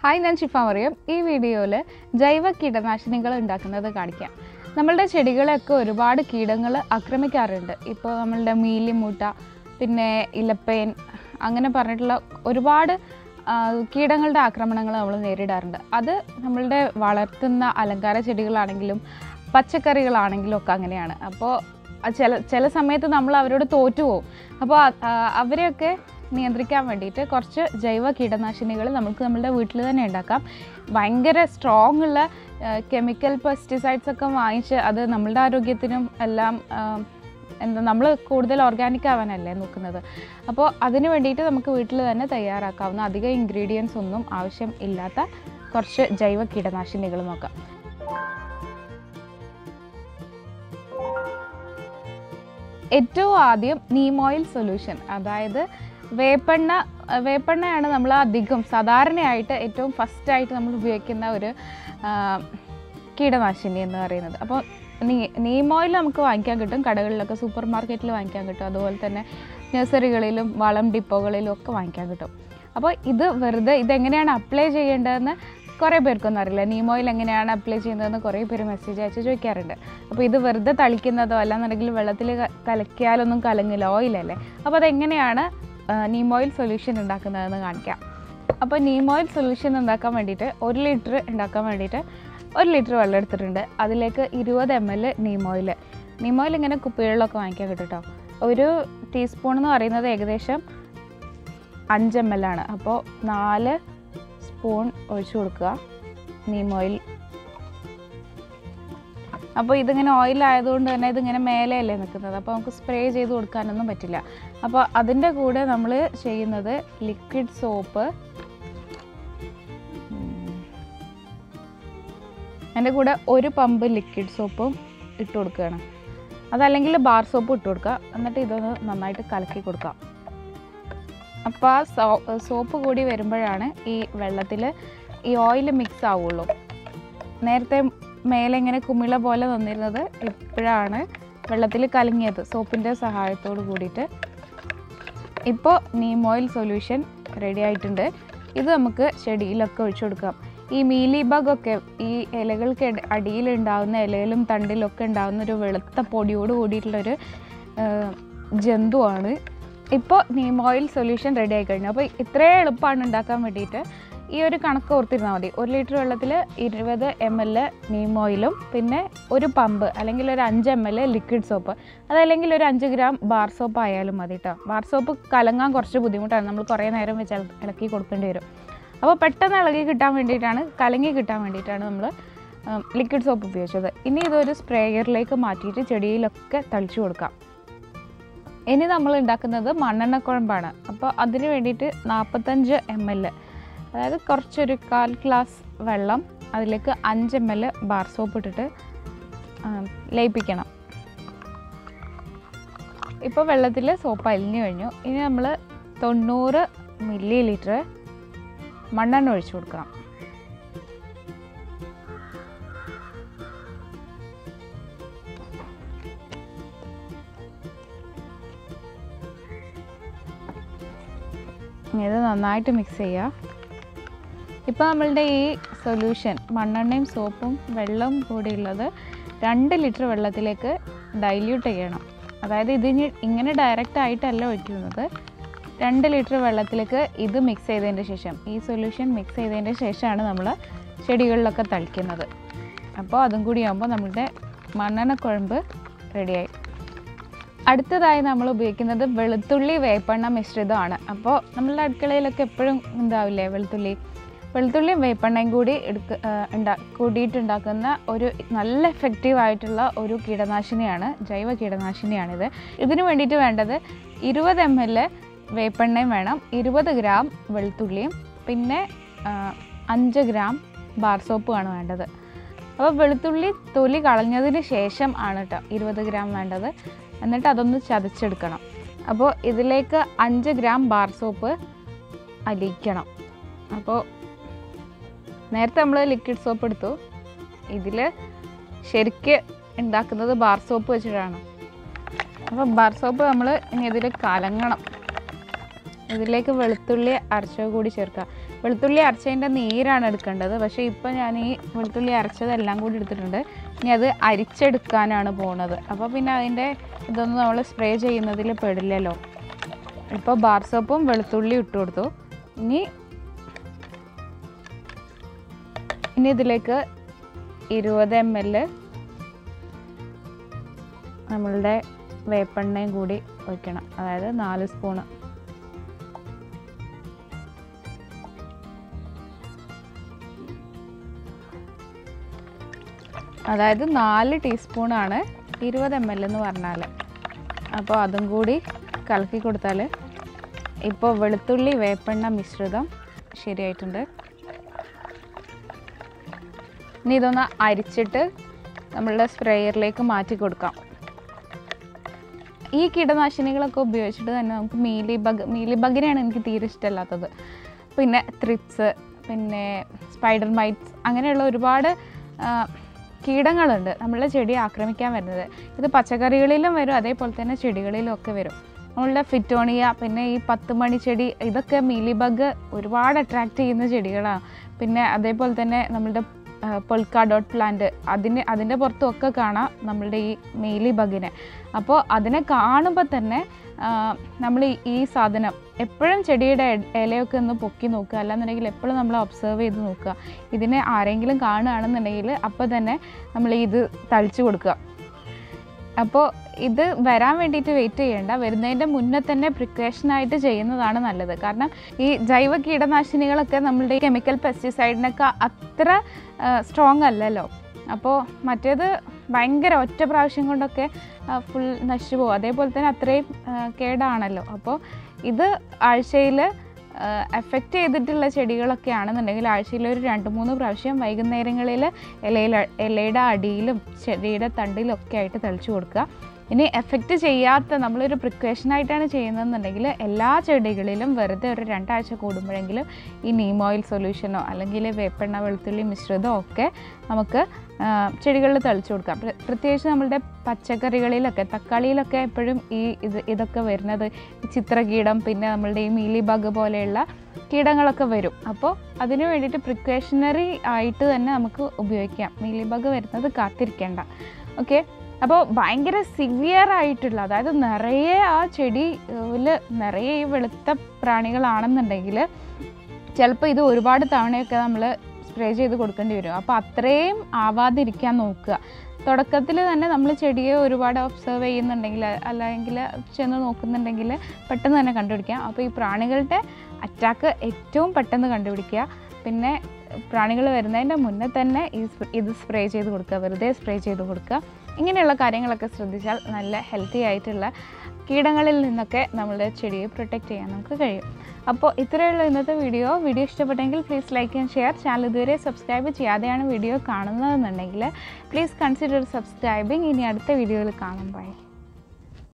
hi ഞാൻ ഷിഫ മറിയം ഈ വീഡിയോയിൽ ജൈവ കീടനാശിനികൾ ഉണ്ടാക്കുന്നത് കാണിക്കാം നമ്മളുടെ ചെടികളെയൊക്കെ ഒരുപാട് കീടങ്ങൾ ആക്രമിക്കാറുണ്ട് ഇപ്പോൾ നമ്മളുടെ മീലിമൂട്ട പിന്നെ ഇലപ്പേൻ അങ്ങനെ പറഞ്ഞിട്ടുള്ള ഒരുപാട് ആ, കീടങ്ങളുടെ ആക്രമണങ്ങൾ നമ്മൾ നേരിടാറുണ്ട് അത് നമ്മളുടെ വളർത്തുന്ന അലങ്കാര ചെടികളാണെങ്കിലും പച്ചക്കറികളാണെങ്കിലും ഒക്കെ അങ്ങനെയാണ് അപ്പോൾ ചില ചില സമയത്ത് നമ്മൾ അവരോട് തോറ്റുപോകും അപ്പോൾ അവരെയൊക്കെ നിയന്ത്രിക്കാൻ വേണ്ടിയിട്ട് കുറച്ച് ജൈവ കീടനാശിനികൾ നമുക്ക് നമ്മുടെ വീട്ടിൽ തന്നെ ഉണ്ടാക്കാം ഭയങ്കര സ്ട്രോങ് ഉള്ള കെമിക്കൽ പെസ്റ്റിസൈഡ്സ് ഒക്കെ വാങ്ങിച്ച് അത് നമ്മളുടെ ആരോഗ്യത്തിനും എല്ലാം ആ, എന്താ നമ്മൾ കൂടുതൽ ഓർഗാനിക് ആവാനല്ലേ നോക്കുന്നത് അപ്പോൾ അതിന് വേണ്ടിയിട്ട് നമുക്ക് വീട്ടിൽ തന്നെ തയ്യാറാക്കാവുന്ന അധികം ഇൻഗ്രീഡിയൻസ് ഒന്നും ആവശ്യം ഇല്ലാത്ത കുറച്ച് ജൈവ കീടനാശിനികൾ നോക്കാം ഏറ്റവും ആദ്യം നീം ഓയിൽ സൊല്യൂഷൻ അതായത് വേപ്പെണ്ണ അഹ് വേപ്പെണ്ണയാണ് നമ്മൾ അധികം സാധാരണയായിട്ട് ഏറ്റവും ഫസ്റ്റായിട്ട് നമ്മൾ ഉപയോഗിക്കുന്ന ഒരു ആ, കീടനാശിനി എന്ന് പറയുന്നത് അപ്പോൾ നീ നീം ഓയിൽ നമുക്ക് വാങ്ങിക്കാൻ കിട്ടും കടകളിലൊക്കെ സൂപ്പർ മാർക്കറ്റിൽ വാങ്ങിക്കാൻ കിട്ടും അതുപോലെ തന്നെ നഴ്സറികളിലും വളം ഡിപ്പോകളിലും ഒക്കെ വാങ്ങിക്കാൻ കിട്ടും അപ്പോൾ ഇത് വെറുതെ ഇതെങ്ങനെയാണ് അപ്ലൈ ചെയ്യേണ്ടതെന്ന് കുറേ പേർക്കൊന്നും അറിയില്ല നീം ഓയിൽ എങ്ങനെയാണ് അപ്ലൈ ചെയ്യുന്നതെന്ന് കുറേ പേര് മെസ്സേജ് അയച്ച് ചോദിക്കാറുണ്ട് അപ്പോൾ ഇത് വെറുതെ തളിക്കുന്നതോ അല്ലാന്നുണ്ടെങ്കിൽ വെള്ളത്തിൽ ക- കലക്കിയാലൊന്നും കലങ്ങില്ല ഓയിലല്ലേ അപ്പോൾ അതെങ്ങനെയാണ് നീം ഓയിൽ സൊല്യൂഷൻ ഉണ്ടാക്കുന്നതെന്ന് കാണിക്കാം അപ്പോൾ നീം ഓയിൽ സൊല്യൂഷൻ ഉണ്ടാക്കാൻ വേണ്ടിയിട്ട് ഒരു ലിറ്റർ ഉണ്ടാക്കാൻ വേണ്ടിയിട്ട് ഒരു ലിറ്റർ വെള്ളം എടുത്തിട്ടുണ്ട് അതിലേക്ക് ഇരുപത് M L neem oil neem oil ഇങ്ങനെ കുപ്പികളിലൊക്കെ വാങ്ങിക്കാൻ കിട്ടും കേട്ടോ ഒരു ടീസ്പൂൺ എന്ന് പറയുന്നത് ഏകദേശം അഞ്ച് എം എൽ ആണ് അപ്പോൾ നാല് സ്പൂൺ ഒഴിച്ചു കൊടുക്കുക നീം ഓയിൽ അപ്പോൾ ഇതിങ്ങനെ ഓയിൽ ആയതുകൊണ്ട് തന്നെ ഇതിങ്ങനെ മേലെയല്ലേ നിൽക്കുന്നത് അപ്പോൾ നമുക്ക് സ്പ്രേ ചെയ്ത് കൊടുക്കാനൊന്നും പറ്റില്ല അപ്പോൾ അതിൻ്റെ കൂടെ നമ്മൾ ചെയ്യുന്നത് ലിക്വിഡ് സോപ്പ് അതിൻ്റെ കൂടെ ഒരു പമ്പ് ലിക്വിഡ് സോപ്പും ഇട്ട് കൊടുക്കുകയാണ് അതല്ലെങ്കിൽ ബാർ സോപ്പ് ഇട്ട് കൊടുക്കുക എന്നിട്ട് ഇതൊന്ന് നന്നായിട്ട് കലക്കി കൊടുക്കുക അപ്പോൾ ആ സോ സോപ്പ് കൂടി വരുമ്പോഴാണ് ഈ വെള്ളത്തിൽ ഈ ഓയിൽ മിക്സ് ആവുള്ളൂ നേരത്തെ മേലെ ഇങ്ങനെ കുമിള പോലെ വന്നിരുന്നത് ഇപ്പോഴാണ് വെള്ളത്തിൽ കലങ്ങിയത് സോപ്പിൻ്റെ സഹായത്തോട് കൂടിയിട്ട് ഇപ്പോൾ നീം ഓയിൽ സൊല്യൂഷൻ റെഡി ആയിട്ടുണ്ട് ഇത് നമുക്ക് ചെടിയിലൊക്കെ ഒഴിച്ചു കൊടുക്കാം ഈ മീലി ബഗൊക്കെ ഈ ഇലകൾക്ക് അടി- അടിയിലുണ്ടാവുന്ന ഇലയിലും തണ്ടിലൊക്കെ ഉണ്ടാവുന്ന ഒരു വെളുത്ത പൊടിയോട് കൂടിയിട്ടുള്ളൊരു ആ, ജന്തുവാണ് ഇപ്പോൾ നീം ഓയിൽ സൊല്യൂഷൻ റെഡി ആയി കഴിഞ്ഞു അപ്പോൾ ഇത്രയും എളുപ്പമാണ് ഉണ്ടാക്കാൻ വേണ്ടിയിട്ട് ഈ ഒരു കണക്ക് ഓർത്തിരുന്നാൽ മതി ഒരു ലിറ്റർ വെള്ളത്തിൽ ഇരുപത് എം എൽ നീം ഓയിലും പിന്നെ ഒരു പമ്പ് അല്ലെങ്കിൽ ഒരു അഞ്ച് എം എൽ ലിക്വിഡ് സോപ്പ് അതല്ലെങ്കിൽ ഒരു അഞ്ച് ഗ്രാം ബാർ സോപ്പ് ആയാലും മതി കേട്ടോ ബാർ സോപ്പ് കലങ്ങാൻ കുറച്ച് ബുദ്ധിമുട്ടാണ് നമ്മൾ കുറേ നേരം വെച്ച് ഇള- ഇളക്കി കൊടുക്കേണ്ടി വരും അപ്പോൾ പെട്ടെന്ന് ഇളകി കിട്ടാൻ വേണ്ടിയിട്ടാണ് കലങ്ങി കിട്ടാൻ വേണ്ടിയിട്ടാണ് നമ്മൾ ലിക്വിഡ് സോപ്പ് ഉപയോഗിച്ചത് ഇനി ഇതൊരു സ്പ്രേയറിലേക്ക് മാറ്റിയിട്ട് ചെടിയിലൊക്കെ തളിച്ചു കൊടുക്കാം ഇനി നമ്മൾ ഉണ്ടാക്കുന്നത് മണ്ണെണ്ണ കുഴമ്പാണ് അപ്പോൾ അതിന് വേണ്ടിയിട്ട് നാൽപ്പത്തഞ്ച് എം എൽ അതായത് കുറച്ചൊരു കാൽ ഗ്ലാസ് വെള്ളം അതിലേക്ക് അഞ്ച് എം എൽ ബാർ സോപ്പ് ഇട്ടിട്ട് ആ, ലയിപ്പിക്കണം ഇപ്പോൾ വെള്ളത്തിൽ സോപ്പ് അലിഞ്ഞു കഴിഞ്ഞു ഇനി നമ്മൾ തൊണ്ണൂറ് മില്ലി ലിറ്റർ മണ്ണെണ്ണ ഒഴിച്ചു കൊടുക്കണം ഇനി ഇത് നന്നായിട്ട് മിക്സ് ചെയ്യുക ഇപ്പോൾ നമ്മളുടെ ഈ സൊല്യൂഷൻ മണ്ണെണ്ണയും സോപ്പും വെള്ളവും കൂടിയുള്ളത് രണ്ട് ലിറ്റർ വെള്ളത്തിലേക്ക് ഡൈല്യൂട്ട് ചെയ്യണം അതായത് ഇതിന് ഇങ്ങനെ ഡയറക്റ്റ് ആയിട്ടല്ല ഒഴിക്കുന്നത് രണ്ട് ലിറ്റർ വെള്ളത്തിലേക്ക് ഇത് മിക്സ് ചെയ്തതിൻ്റെ ശേഷം ഈ സൊല്യൂഷൻ മിക്സ് ചെയ്തതിൻ്റെ ശേഷമാണ് നമ്മൾ ചെടികളിലൊക്കെ തളിക്കുന്നത് അപ്പോൾ അതും കൂടി ആകുമ്പോൾ നമ്മളുടെ മണ്ണെണ്ണ കുഴമ്പ് റെഡിയായി അടുത്തതായി നമ്മൾ ഉപയോഗിക്കുന്നത് വെളുത്തുള്ളി വേപ്പെണ്ണ മിശ്രിതമാണ് അപ്പോൾ നമ്മളുടെ അടുക്കളയിലൊക്കെ എപ്പോഴും ഉണ്ടാവില്ലേ വെളുത്തുള്ളി വെളുത്തുള്ളിയും വേപ്പെണ്ണയും കൂടി എടുക്ക ആ, ഉണ്ടാ കൂടിയിട്ടുണ്ടാക്കുന്ന ഒരു നല്ല എഫക്റ്റീവ് ആയിട്ടുള്ള ഒരു കീടനാശിനിയാണ് ജൈവ കീടനാശിനിയാണിത് ഇതിനു വേണ്ടിയിട്ട് വേണ്ടത് ഇരുപത് എം എൽ വേപ്പെണ്ണയും വേണം ഇരുപത് ഗ്രാം വെളുത്തുള്ളിയും പിന്നെ ആ, അഞ്ച് ഗ്രാം ബാർ സോപ്പുമാണ് വേണ്ടത് അപ്പോൾ വെളുത്തുള്ളി തൊലി കളഞ്ഞതിന് ശേഷം ആണ് കേട്ടോ ഇരുപത് ഗ്രാം വേണ്ടത് എന്നിട്ട് അതൊന്ന് ചതച്ചെടുക്കണം അപ്പോൾ ഇതിലേക്ക് അഞ്ച് ഗ്രാം ബാർ സോപ്പ് അലിയിക്കണം അപ്പോൾ നേരത്തെ നമ്മൾ ലിക്വിഡ് സോപ്പ് എടുത്തു ഇതിൽ ശരിക്ക് ഉണ്ടാക്കുന്നത് ബാർ സോപ്പ് വെച്ചിട്ടാണ് അപ്പോൾ ബാർ സോപ്പ് നമ്മൾ ഇനി ഇതിൽ കലങ്ങണം ഇതിലേക്ക് വെളുത്തുള്ളി അരച്ചത് കൂടി ചേർക്കുക വെളുത്തുള്ളി അരച്ചതിൻ്റെ നീരാണ് എടുക്കേണ്ടത് പക്ഷേ ഇപ്പോൾ ഞാൻ ഈ വെളുത്തുള്ളി അരച്ചതെല്ലാം കൂടി എടുത്തിട്ടുണ്ട് ഇനി അത് അരിച്ചെടുക്കാനാണ് പോണത് അപ്പോൾ പിന്നെ അതിൻ്റെ ഇതൊന്നും നമ്മൾ സ്പ്രേ ചെയ്യുന്നതിൽ പെടില്ലല്ലോ ഇപ്പോൾ ബാർ സോപ്പും വെളുത്തുള്ളി ഇട്ട് കൊടുത്തു ഇനി ഇനി ഇതിലേക്ക് ഇരുപത് എം എൽ നമ്മളുടെ വേപ്പെണ്ണയും കൂടി ഒഴിക്കണം അതായത് നാല് സ്പൂണ് അതായത് നാല് ടീസ്പൂണാണ് ഇരുപത് എം എൽ എന്ന് പറഞ്ഞാൽ അപ്പോൾ അതും കൂടി കലക്കി കൊടുത്താൽ ഇപ്പോൾ വെളുത്തുള്ളി വേപ്പെണ്ണ മിശ്രിതം ശരിയായിട്ടുണ്ട് ഇനി ഇതൊന്ന് അരിച്ചിട്ട് നമ്മളുടെ സ്പ്രേയറിലേക്ക് മാറ്റി കൊടുക്കാം ഈ കീടനാശിനികളൊക്കെ ഉപയോഗിച്ചിട്ട് തന്നെ നമുക്ക് മീലി ബഗ് മീലി ബഗിനെയാണ് എനിക്ക് തീരെ ഇഷ്ടമല്ലാത്തത് പിന്നെ ത്രിപ്സ് പിന്നെ സ്പൈഡർ മൈറ്റ്സ് അങ്ങനെയുള്ള ഒരുപാട് ആ, കീടങ്ങളുണ്ട് നമ്മളുടെ ചെടിയെ ആക്രമിക്കാൻ വരുന്നത് ഇത് പച്ചക്കറികളിലും വരും അതേപോലെ തന്നെ ചെടികളിലും ഒക്കെ വരും നമ്മളുടെ ഫിറ്റോണിയ പിന്നെ ഈ പത്ത് മണി ചെടി ഇതൊക്കെ മീലി ബഗ് ഒരുപാട് അട്രാക്റ്റ് ചെയ്യുന്ന ചെടികളാണ് പിന്നെ അതേപോലെ തന്നെ നമ്മളുടെ പൊൾക്ക ഡോട്ട് പ്ലാന്റ് അതിന് അതിൻ്റെ പുറത്തുമൊക്കെ കാണാം നമ്മളുടെ ഈ മെയിലി ബഗിനെ അപ്പോൾ അതിനെ കാണുമ്പോൾ തന്നെ നമ്മൾ ഈ സാധനം എപ്പോഴും ചെടിയുടെ ഇ- ഇലയൊക്കെ ഒന്ന് പൊക്കി നോക്കുക അല്ലാന്നുണ്ടെങ്കിൽ എപ്പോഴും നമ്മൾ ഒബ്സർവ് ചെയ്ത് നോക്കുക ഇതിനെ ആരെങ്കിലും കാണുകയാണെന്നുണ്ടെങ്കിൽ അപ്പോൾ തന്നെ നമ്മൾ ഇത് തളിച്ചു കൊടുക്കുക അപ്പോൾ ഇത് വരാൻ വേണ്ടിയിട്ട് വെയിറ്റ് ചെയ്യേണ്ട വരുന്നതിൻ്റെ മുന്നേ തന്നെ പ്രിക്കോഷനായിട്ട് ചെയ്യുന്നതാണ് നല്ലത് കാരണം ഈ ജൈവ കീടനാശിനികളൊക്കെ നമ്മളുടെ കെമിക്കൽ പെസ്റ്റിസൈഡിനൊക്കെ അത്ര സ്ട്രോങ് അല്ലല്ലോ അപ്പോൾ മറ്റേത് ഭയങ്കര ഒറ്റ പ്രാവശ്യം കൊണ്ടൊക്കെ ഫുൾ നശിച്ചു പോകും അതേപോലെ തന്നെ അത്രയും ആ, കേടാണല്ലോ അപ്പോൾ ഇത് ആഴ്ചയിൽ എഫക്റ്റ് ചെയ്തിട്ടുള്ള ചെടികളൊക്കെ ആണെന്നുണ്ടെങ്കിൽ ആഴ്ചയിൽ ഒരു രണ്ട് മൂന്ന് പ്രാവശ്യം വൈകുന്നേരങ്ങളിൽ ഇലയിൽ ഇലയുടെ അടിയിലും ചെടിയുടെ തണ്ടിലും ഒക്കെ ആയിട്ട് തളിച്ചു കൊടുക്കുക ഇനി എഫക്റ്റ് ചെയ്യാത്ത നമ്മളൊരു പ്രിക്കോഷനായിട്ടാണ് ചെയ്യുന്നതെന്നുണ്ടെങ്കിൽ എല്ലാ ചെടികളിലും വെറുതെ ഒരു രണ്ടാഴ്ച കൂടുമ്പോഴെങ്കിലും ഈ നീം ഓയിൽ സൊല്യൂഷനോ അല്ലെങ്കിൽ വേപ്പെണ്ണ വെളുത്തുള്ളി മിശ്രിതമോ ഒക്കെ നമുക്ക് ആ, ചെടികളിൽ തളിച്ചു കൊടുക്കാം പ്ര- പ്രത്യേകിച്ച് നമ്മളുടെ പച്ചക്കറികളിലൊക്കെ തക്കാളിയിലൊക്കെ എപ്പോഴും ഈ ഇത് ഇതൊക്കെ വരുന്നത് ഈ ചിത്രകീടം പിന്നെ നമ്മളുടെ ഈ മീലി ബഗ് പോലെയുള്ള കീടങ്ങളൊക്കെ വരും അപ്പോൾ അതിന് വേണ്ടിയിട്ട് പ്രിക്കോഷണറി ആയിട്ട് തന്നെ നമുക്ക് ഉപയോഗിക്കാം മീലി ബഗ് വരുന്നത് കാത്തിരിക്കേണ്ട ഓക്കെ അപ്പോൾ ഭയങ്കര സിവിയർ ആയിട്ടുള്ള അതായത് നിറയെ ആ ചെടിയിൽ നിറയെ ഈ വെളുത്ത പ്രാണികളാണെന്നുണ്ടെങ്കിൽ ചിലപ്പോൾ ഇത് ഒരുപാട് തവണയൊക്കെ നമ്മൾ സ്പ്രേ ചെയ്ത് കൊടുക്കേണ്ടി വരും അപ്പോൾ അത്രയും ആവാതിരിക്കാൻ നോക്കുക തുടക്കത്തിൽ തന്നെ നമ്മൾ ചെടിയെ ഒരുപാട് ഒബ്സർവ് ചെയ്യുന്നുണ്ടെങ്കിൽ അല്ലെങ്കിൽ ചെന്ന് നോക്കുന്നുണ്ടെങ്കിൽ പെട്ടെന്ന് തന്നെ കണ്ടുപിടിക്കാം അപ്പോൾ ഈ പ്രാണികളുടെ അറ്റാക്ക് ഏറ്റവും പെട്ടെന്ന് കണ്ടുപിടിക്കുക പിന്നെ പ്രാണികൾ വരുന്നതിൻ്റെ മുന്നേ തന്നെ ഈ സ്പ്ര- ഇത് സ്പ്രേ ചെയ്ത് കൊടുക്കുക വെറുതെ സ്പ്രേ ചെയ്ത് കൊടുക്കുക ഇങ്ങനെയുള്ള കാര്യങ്ങളൊക്കെ ശ്രദ്ധിച്ചാൽ നല്ല ഹെൽത്തി ആയിട്ടുള്ള കീടങ്ങളിൽ നിന്നൊക്കെ നമ്മുടെ ചെടിയെ പ്രൊട്ടക്റ്റ് ചെയ്യാൻ നമുക്ക് കഴിയും അപ്പോൾ ഇത്രയുള്ള ഇന്നത്തെ വീഡിയോ വീഡിയോ ഇഷ്ടപ്പെട്ടെങ്കിൽ please like and share channel ഇതുവരെ സബ്സ്ക്രൈബ് ചെയ്യാതെയാണ് വീഡിയോ കാണുന്നതെന്നുണ്ടെങ്കിൽ പ്ലീസ് കൺസിഡർ സബ്സ്ക്രൈബിങ് ഇനി അടുത്ത വീഡിയോയിൽ കാണാം ബൈ